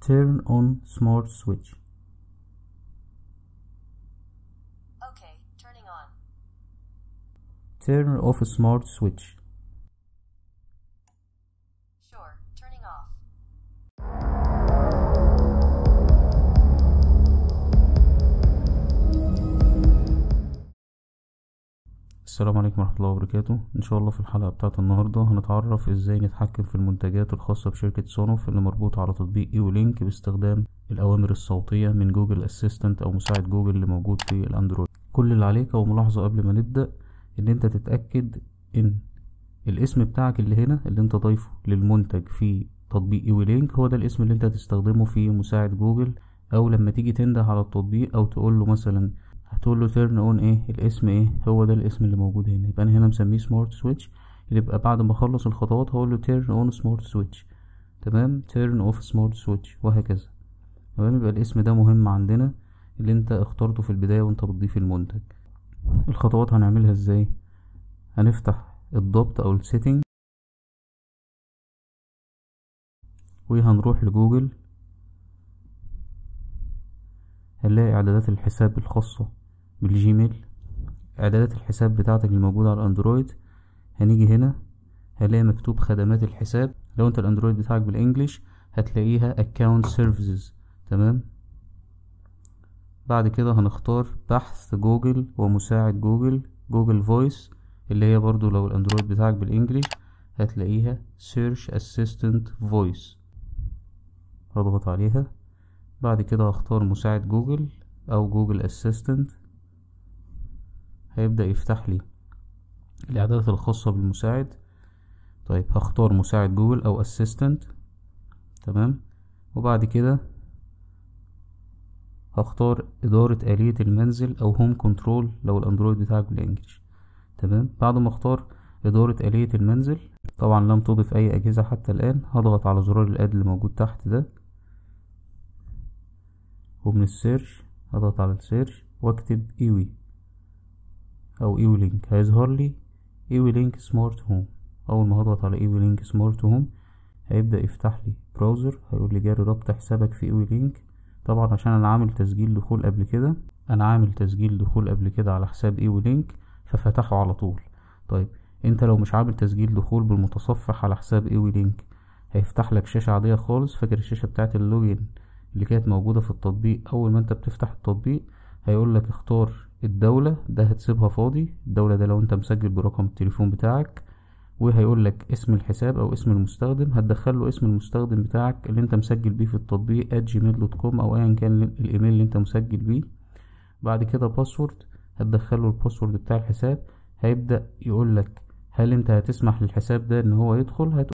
turn on smart switch Okay, turning on. turn off smart switch Sure, turning off. السلام عليكم ورحمة الله وبركاته ان شاء الله في الحلقة بتاعت النهاردة هنتعرف ازاي نتحكم في المنتجات الخاصة بشركة سونوف اللي مربوطة على تطبيق ايو لينك باستخدام الاوامر الصوتية من جوجل اسيستنت او مساعد جوجل اللي موجود في الاندرويد كل اللي عليك او ملاحظة قبل ما نبدأ ان انت تتأكد ان الاسم بتاعك اللي هنا اللي انت ضايفه للمنتج في تطبيق ايو لينك هو ده الاسم اللي انت هتستخدمه في مساعد جوجل او لما تيجي تنده على التطبيق او تقول له مثلا هتقول له تيرن اون ايه الاسم ايه هو ده الاسم اللي موجود هنا يبقى انا هنا مسميه سمارت سويتش يبقى بعد ما اخلص الخطوات هقول له تيرن اون سمارت سويتش تمام تيرن اوف سمارت سويتش وهكذا تمام يبقى الاسم ده مهم عندنا اللي انت اخترته في البداية وانت بتضيف المنتج الخطوات هنعملها ازاي هنفتح الضبط او السيتنج وهنروح لجوجل هنلاقي اعدادات الحساب الخاصة بالجيميل اعدادات الحساب بتاعتك اللي موجودة على الاندرويد هنيجي هنا هنلاقي مكتوب خدمات الحساب لو انت الاندرويد بتاعك بالانجلش هتلاقيها account services تمام بعد كده هنختار بحث جوجل ومساعد جوجل جوجل فويس اللي هي برضو لو الاندرويد بتاعك بالانجلش هتلاقيها search assistant voice هضغط عليها بعد كده هختار مساعد جوجل او جوجل اسيستنت هيبدأ يفتح لي الاعدادات الخاصة بالمساعد طيب هختار مساعد جوجل او اسيستنت تمام وبعد كده هختار إدارة آلية المنزل أو هوم كنترول لو الأندرويد بتاعك بالإنجلش تمام بعد ما اختار إدارة آلية المنزل طبعا لم تضف أي أجهزة حتى الآن هضغط على زرار الآد اللي موجود تحت ده ومن السيرش هضغط على السيرش واكتب ايوي او ايوي لينك هيظهر لي ايوي لينك سمارت هوم اول ما هضغط على ايوي لينك سمارت هوم هيبدأ يفتح لي براوزر هيقول لي جاري ربط حسابك في ايوي لينك طبعا عشان انا عامل تسجيل دخول قبل كده انا عامل تسجيل دخول قبل كده على حساب ايوي لينك ففتحه على طول طيب انت لو مش عامل تسجيل دخول بالمتصفح على حساب ايوي لينك هيفتح لك شاشة عادية خالص فاكر الشاشة بتاعت اللوجين اللي كانت موجودة في التطبيق أول ما أنت بتفتح التطبيق هيقول لك اختار الدولة ده هتسيبها فاضي الدولة ده لو أنت مسجل برقم التليفون بتاعك وهيقول لك اسم الحساب أو اسم المستخدم هتدخله اسم المستخدم بتاعك اللي أنت مسجل بيه في التطبيق @gmail.com أو أيا كان الإيميل اللي أنت مسجل بيه بعد كده باسورد هتدخله الباسورد بتاع الحساب هيبدأ يقول لك هل أنت هتسمح للحساب ده إن هو يدخل هت...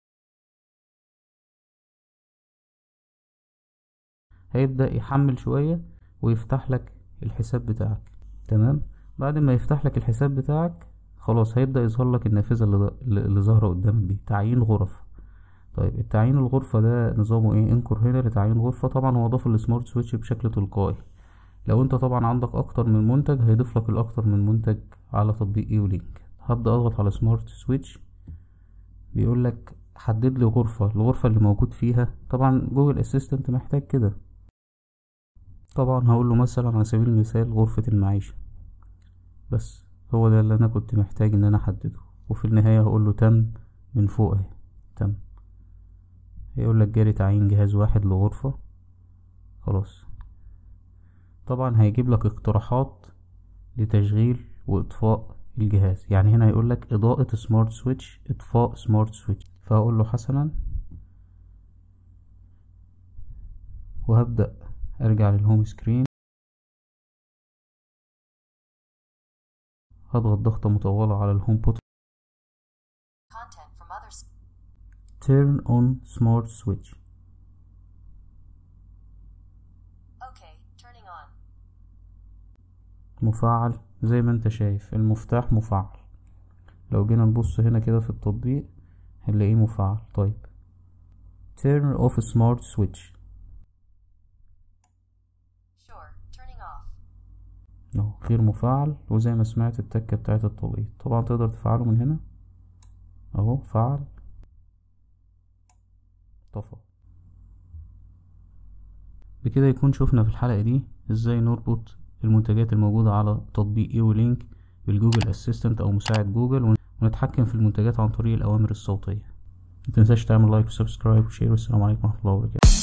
هيبدأ يحمل شوية ويفتح لك الحساب بتاعك تمام بعد ما يفتح لك الحساب بتاعك خلاص هيبدأ يظهر لك النافذة اللي, اللي ظاهرة قدامك دي تعيين غرف طيب التعيين الغرفة ده نظامه ايه انكر هنا لتعيين غرفة طبعا هو ضاف السمارت سويتش بشكل تلقائي لو انت طبعا عندك اكتر من منتج هيضيف لك الاكتر من منتج على تطبيق ايو لينك هبدأ اضغط على سمارت سويتش بيقول لك حدد لي غرفة الغرفة اللي موجود فيها طبعا جوجل اسيستنت محتاج كده طبعا هقول له مثلا على سبيل المثال غرفة المعيشة بس هو ده اللي انا كنت محتاج ان انا احدده وفي النهاية هقول له تم من فوق اهي تم هيقول لك جاري تعيين جهاز واحد لغرفة خلاص طبعا هيجيب لك اقتراحات لتشغيل واطفاء الجهاز يعني هنا هيقول لك اضاءة سمارت سويتش اطفاء سمارت سويتش فهقول له حسنا وهبدأ ارجع للهوم سكرين هضغط ضغطة مطولة على الهوم بوت Content from others. turn on smart switch Okay, turning on. مفعل زي ما انت شايف المفتاح مفعل لو جينا نبص هنا كده في التطبيق هنلاقيه مفعل طيب turn off smart switch Sure, turning off. اهو غير مفعل وزي ما سمعت التكة بتاعت التلقيط طبعا تقدر تفعله من هنا اهو فعل طفى بكده يكون شفنا في الحلقة دي ازاي نربط المنتجات الموجودة على تطبيق ايو لينك بالجوجل اسيستنت او مساعد جوجل ونتحكم في المنتجات عن طريق الاوامر الصوتية متنساش تعمل لايك وسبسكرايب وشير والسلام عليكم ورحمة الله وبركاته